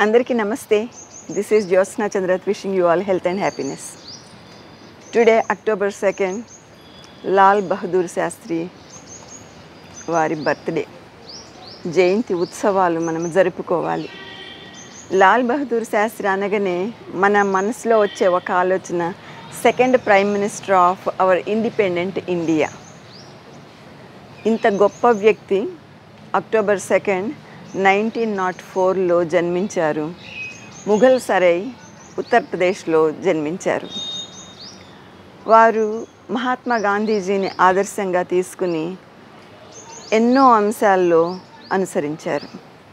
అందరికీ నమస్తే this is Jyotsna Chandrat wishing you all health and happiness today October second Lal Bahadur Shastri వారి birthday జయంతి ఉత్సవాలు మనం జరుపుకోవాలి లాల్ బహదూర్ శాస్త్రి అనగానే మన మనసులో వచ్చే ఒక ఆలోచన second prime minister of our independent India ఇంత గొప్ప వ్యక్తి అక్టోబర్ సెకండ్ నైన్టీన్ నాట్ ఫోర్లో జన్మించారు ముఘల్ సరై ఉత్తరప్రదేశ్లో జన్మించారు వారు మహాత్మా గాంధీజీని ఆదర్శంగా తీసుకుని ఎన్నో అంశాల్లో అనుసరించారు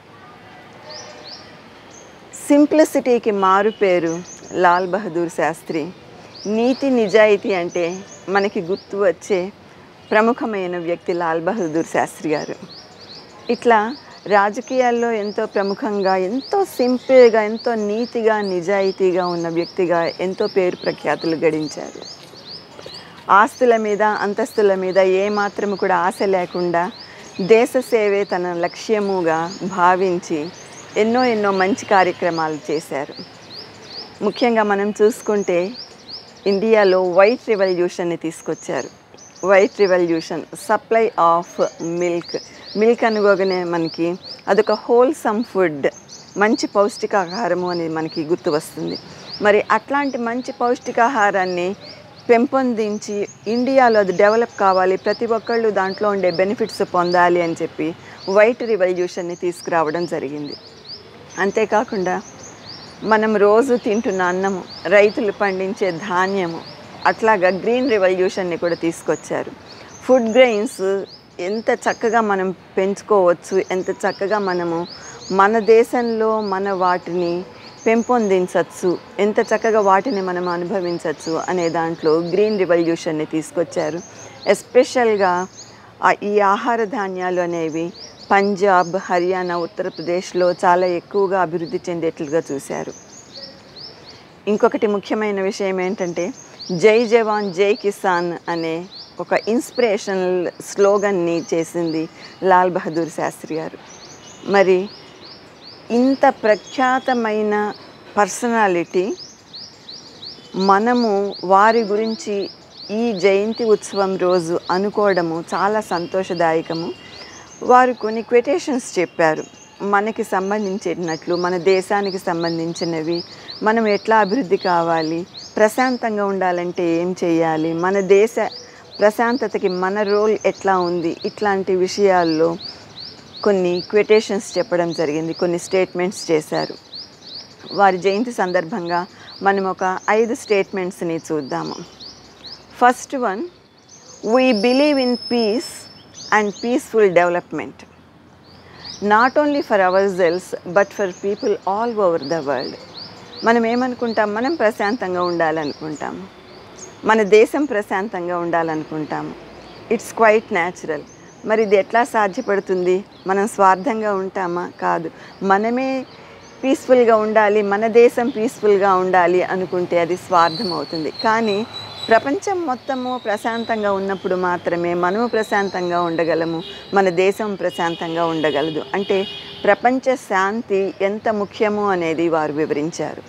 సింప్లిసిటీకి మారు పేరు లాల్ బహదూర్ శాస్త్రి నీతి నిజాయితీ అంటే మనకి గుర్తు వచ్చే ప్రముఖమైన వ్యక్తి లాల్ బహదూర్ శాస్త్రి గారు ఇట్లా రాజకీయాల్లో ఎంతో ప్రముఖంగా ఎంతో సింపుల్గా ఎంతో నీతిగా నిజాయితీగా ఉన్న వ్యక్తిగా ఎంతో పేరు ప్రఖ్యాతులు గడించారు ఆస్తుల మీద అంతస్తుల మీద ఏమాత్రము కూడా ఆశ లేకుండా దేశ సేవే తన లక్ష్యముగా భావించి ఎన్నో ఎన్నో మంచి కార్యక్రమాలు చేశారు ముఖ్యంగా మనం చూసుకుంటే ఇండియాలో వైట్ రివల్యూషన్ని తీసుకొచ్చారు white revolution supply of milk milk అనుకోగానే మనకి అదొక హోల్సమ్ ఫుడ్ మంచి పౌష్టికాహారము అనేది మనకి గుర్తు వస్తుంది మరి అట్లాంటి మంచి పౌష్టికాహారాన్ని పెంపొందించి ఇండియాలో అది డెవలప్ కావాలి ప్రతి ఒక్కళ్ళు దాంట్లో ఉండే బెనిఫిట్స్ పొందాలి అని చెప్పి వైట్ రివల్యూషన్ని తీసుకురావడం జరిగింది అంతేకాకుండా మనం రోజు తింటున్న అన్నము రైతులు పండించే ధాన్యము అట్లాగా గ్రీన్ రెవల్యూషన్ని కూడా తీసుకొచ్చారు ఫుడ్ గ్రెయిన్స్ ఎంత చక్కగా మనం పెంచుకోవచ్చు ఎంత చక్కగా మనము మన దేశంలో మన వాటిని పెంపొందించవచ్చు ఎంత చక్కగా వాటిని మనం అనుభవించవచ్చు అనే దాంట్లో గ్రీన్ రివల్యూషన్ని తీసుకొచ్చారు ఎస్పెషల్గా ఈ ఆహార ధాన్యాలు అనేవి పంజాబ్ హర్యానా ఉత్తరప్రదేశ్లో చాలా ఎక్కువగా అభివృద్ధి చెందేట్లుగా చూశారు ఇంకొకటి ముఖ్యమైన విషయం ఏంటంటే జై జవాన్ జై కిసాన్ అనే ఒక ఇన్స్పిరేషనల్ స్లోగన్ని చేసింది లాల్ బహదూర్ శాస్త్రి గారు మరి ఇంత ప్రఖ్యాతమైన పర్సనాలిటీ మనము వారి గురించి ఈ జయంతి ఉత్సవం రోజు అనుకోవడము చాలా సంతోషదాయకము వారు కొన్ని క్వెటేషన్స్ చెప్పారు మనకి సంబంధించినట్లు మన దేశానికి సంబంధించినవి మనం ఎట్లా అభివృద్ధి కావాలి ప్రశాంతంగా ఉండాలంటే ఏం చేయాలి మన దేశ ప్రశాంతతకి మన రోల్ ఎట్లా ఉంది ఇట్లాంటి విషయాల్లో కొన్ని క్వెటేషన్స్ చెప్పడం జరిగింది కొన్ని స్టేట్మెంట్స్ చేశారు వారి జయంతి సందర్భంగా మనం ఒక ఐదు స్టేట్మెంట్స్ని చూద్దాము first one we believe in peace and peaceful development not only for ourselves but for people all over the world మనం ఏమనుకుంటాం మనం ప్రశాంతంగా ఉండాలనుకుంటాము మన దేశం ప్రశాంతంగా ఉండాలనుకుంటాము ఇట్స్ క్వైట్ న్యాచురల్ మరి ఇది ఎట్లా సాధ్యపడుతుంది మనం స్వార్థంగా ఉంటామా కాదు మనమే పీస్ఫుల్గా ఉండాలి మన దేశం పీస్ఫుల్గా ఉండాలి అనుకుంటే అది స్వార్థం అవుతుంది కానీ ప్రపంచం మొత్తము ప్రశాంతంగా ఉన్నప్పుడు మాత్రమే మనము ప్రశాంతంగా ఉండగలము మన దేశం ప్రశాంతంగా ఉండగలదు అంటే ప్రపంచ శాంతి ఎంత ముఖ్యమో అనేది వారు వివరించారు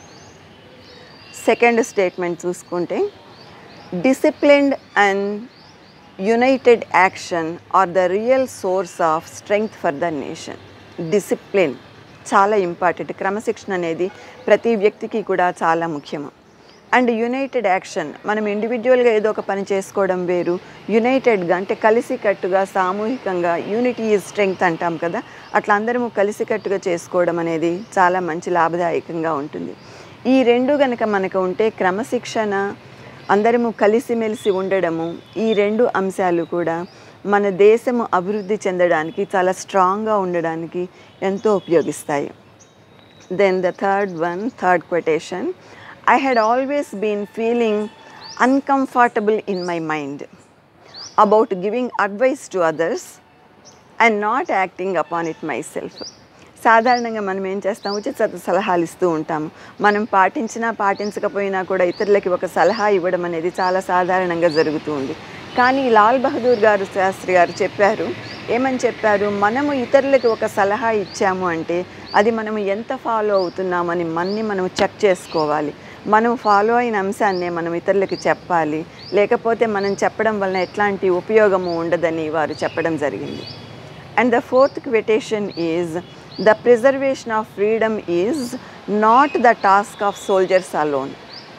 సెకండ్ స్టేట్మెంట్ చూసుకుంటే disciplined and united action are the real source of strength for the nation discipline చాలా ఇంపార్టెంట్ క్రమశిక్షణ అనేది ప్రతి వ్యక్తికి కూడా చాలా ముఖ్యము అండ్ యునైటెడ్ యాక్షన్ మనం ఇండివిజువల్గా ఏదో ఒక పని చేసుకోవడం వేరు యునైటెడ్గా అంటే కలిసికట్టుగా సామూహికంగా యూనిటీ ఈజ్ స్ట్రెంగ్త్ అంటాం కదా అట్లా అందరము కలిసికట్టుగా చేసుకోవడం అనేది చాలా మంచి లాభదాయకంగా ఉంటుంది ఈ రెండు గనక మనకు ఉంటే క్రమశిక్షణ అందరము కలిసిమెలిసి ఉండడము ఈ రెండు అంశాలు కూడా మన దేశము అభివృద్ధి చెందడానికి చాలా స్ట్రాంగ్గా ఉండడానికి ఎంతో ఉపయోగిస్తాయి then the third one third quotation I had always been feeling uncomfortable in my mind about giving advice to others and not acting upon it myself. సాధారణంగా మనం ఏం చేస్తాం ఉచిత సలహాలు ఇస్తూ ఉంటాము మనం పాటించినా పాటించకపోయినా కూడా ఇతరులకి ఒక సలహా ఇవ్వడం అనేది చాలా సాధారణంగా జరుగుతూ ఉంది కానీ లాల్ బహదూర్ గారు శాస్త్రి గారు చెప్పారు ఏమని చెప్పారు మనము ఇతరులకి ఒక సలహా ఇచ్చాము అంటే అది మనం ఎంత ఫాలో అవుతున్నామని మన్ని మనం చెక్ చేసుకోవాలి మనం ఫాలో అయిన అంశాన్నే మనం ఇతరులకి చెప్పాలి లేకపోతే మనం చెప్పడం వలన ఎట్లాంటి ఉపయోగము ఉండదని వారు చెప్పడం జరిగింది and the fourth quotation is the preservation of freedom is not the task of soldiers alone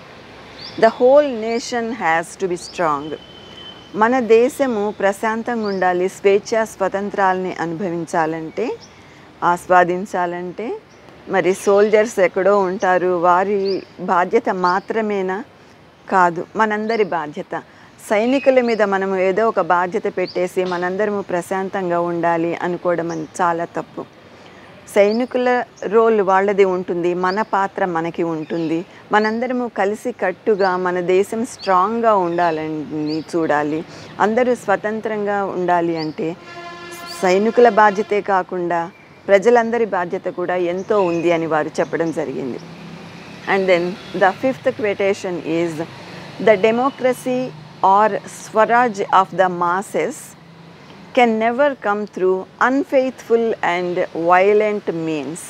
the whole nation has to be strong మన దేశము ప్రశాంతంగా ఉండాలి స్వేచ్ఛ స్వతంత్రాలని అనుభవించాలంటే ఆస్వాదించాలంటే మరి సోల్జర్స్ ఎక్కడో ఉంటారు వారి బాధ్యత మాత్రమేనా కాదు మనందరి బాధ్యత సైనికుల మీద మనము ఏదో ఒక బాధ్యత పెట్టేసి మనందరము ప్రశాంతంగా ఉండాలి అనుకోవడం అని చాలా తప్పు సైనికుల రోల్ వాళ్ళది ఉంటుంది మన పాత్ర మనకి ఉంటుంది మనందరము కలిసి కట్టుగా మన దేశం స్ట్రాంగ్గా ఉండాలని చూడాలి అందరూ స్వతంత్రంగా ఉండాలి అంటే సైనికుల బాధ్యతే కాకుండా ప్రజలందరి బాధ్యత కూడా ఎంతో ఉంది అని వారు చెప్పడం జరిగింది and then the fifth quotation is the democracy or swaraj of the masses can never come through unfaithful and violent means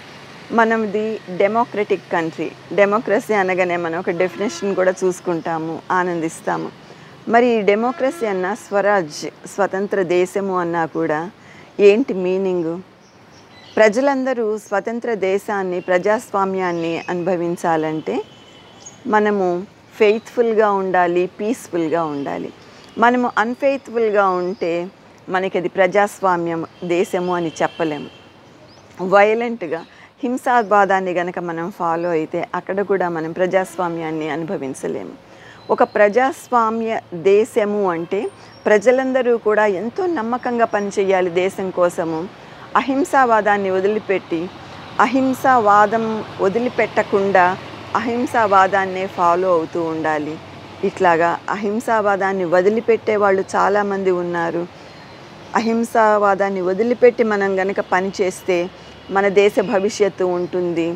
మనది డెమోక్రటిక్ కంట్రీ డెమోక్రసీ అనగానే మనం ఒక డెఫినేషన్ కూడా చూసుకుంటాము ఆనందిస్తాము మరి ఈ డెమోక్రసీ అన్న స్వరాజ్ స్వతంత్ర దేశము అన్నా కూడా ఏంటి మీనింగు ప్రజలందరూ స్వతంత్ర దేశాన్ని ప్రజాస్వామ్యాన్ని అనుభవించాలంటే మనము ఫెయిత్ఫుల్గా ఉండాలి పీస్ఫుల్గా ఉండాలి మనము అన్ఫెయిత్ఫుల్గా ఉంటే మనకి అది ప్రజాస్వామ్యం దేశము అని చెప్పలేము వైలెంట్గా హింసావాదాన్ని గనక మనం ఫాలో అయితే అక్కడ కూడా మనం ప్రజాస్వామ్యాన్ని అనుభవించలేము ఒక ప్రజాస్వామ్య దేశము అంటే ప్రజలందరూ కూడా ఎంతో నమ్మకంగా పనిచేయాలి దేశం కోసము అహింసావాదాన్ని వదిలిపెట్టి అహింసావాదం వదిలిపెట్టకుండా అహింసావాదాన్నే ఫాలో అవుతూ ఉండాలి ఇట్లాగా అహింసావాదాన్ని వదిలిపెట్టే వాళ్ళు చాలామంది ఉన్నారు అహింసావాదాన్ని వదిలిపెట్టి మనం గనక పనిచేస్తే మన దేశ భవిష్యత్తు ఉంటుంది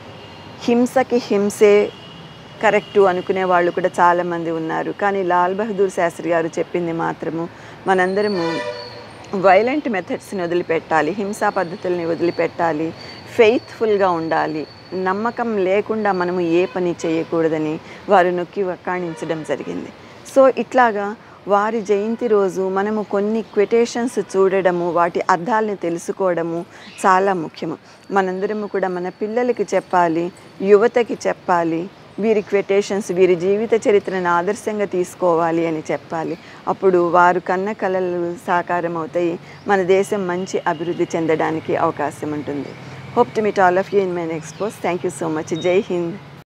హింసకి హింసే కరెక్టు అనుకునే వాళ్ళు కూడా చాలామంది ఉన్నారు కానీ లాల్ బహదూర్ శాస్త్రి గారు చెప్పింది మాత్రము మనందరము వైలెంట్ మెథడ్స్ని వదిలిపెట్టాలి హింసా పద్ధతుల్ని వదిలిపెట్టాలి ఫెయిత్ఫుల్గా ఉండాలి నమ్మకం లేకుండా మనము ఏ పని చేయకూడదని వారు నొక్కి వక్కాణించడం జరిగింది సో ఇట్లాగా వారి జయంతి రోజు మనము కొన్ని క్వెటేషన్స్ చూడడము వాటి అర్థాలని తెలుసుకోవడము చాలా ముఖ్యము మనందరము కూడా మన పిల్లలకి చెప్పాలి యువతకి చెప్పాలి వీరి క్వెటేషన్స్ వీరి జీవిత చరిత్రను ఆదర్శంగా తీసుకోవాలి అని చెప్పాలి అప్పుడు వారు కన్న కళలు సాకారం అవుతాయి మన దేశం మంచి అభివృద్ధి చెందడానికి అవకాశం ఉంటుంది hope to meet all of you in my next post thank you so much Jai Hind